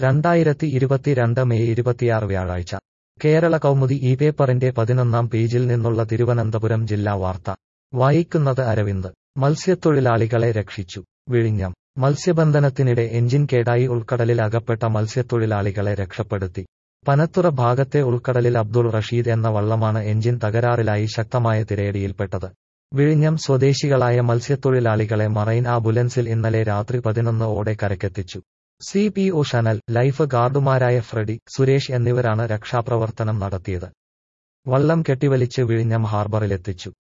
രണ്ടായിരത്തി ഇരുപത്തിരണ്ട് മെയ് ഇരുപത്തിയാറ് വ്യാഴാഴ്ച കേരള കൗമുദി ഈ പേപ്പറിന്റെ പതിനൊന്നാം പേജിൽ നിന്നുള്ള തിരുവനന്തപുരം ജില്ലാ വാർത്ത വായിക്കുന്നത് അരവിന്ദ് മത്സ്യത്തൊഴിലാളികളെ രക്ഷിച്ചു വിഴിഞ്ഞം മത്സ്യബന്ധനത്തിനിടെ എഞ്ചിൻ കേടായി ഉൾക്കടലിൽ അകപ്പെട്ട മത്സ്യത്തൊഴിലാളികളെ രക്ഷപ്പെടുത്തി പനത്തുറ ഭാഗത്തെ ഉൾക്കടലിൽ അബ്ദുൾ റഷീദ് എന്ന വള്ളമാണ് എഞ്ചിൻ തകരാറിലായി ശക്തമായ തിരയടിയിൽപ്പെട്ടത് വിഴിഞ്ഞം സ്വദേശികളായ മത്സ്യത്തൊഴിലാളികളെ മറൈൻ ആംബുലൻസിൽ ഇന്നലെ രാത്രി പതിനൊന്ന് ഓടെ കരക്കെത്തിച്ചു സി പി ഒ ഷനൽ ലൈഫ് ഗാർഡുമാരായ ഫ്രെഡി സുരേഷ് എന്നിവരാണ് രക്ഷാപ്രവർത്തനം നടത്തിയത് വള്ളം കെട്ടിവലിച്ച് വിഴിഞ്ഞം ഹാർബറിലെത്തിച്ചു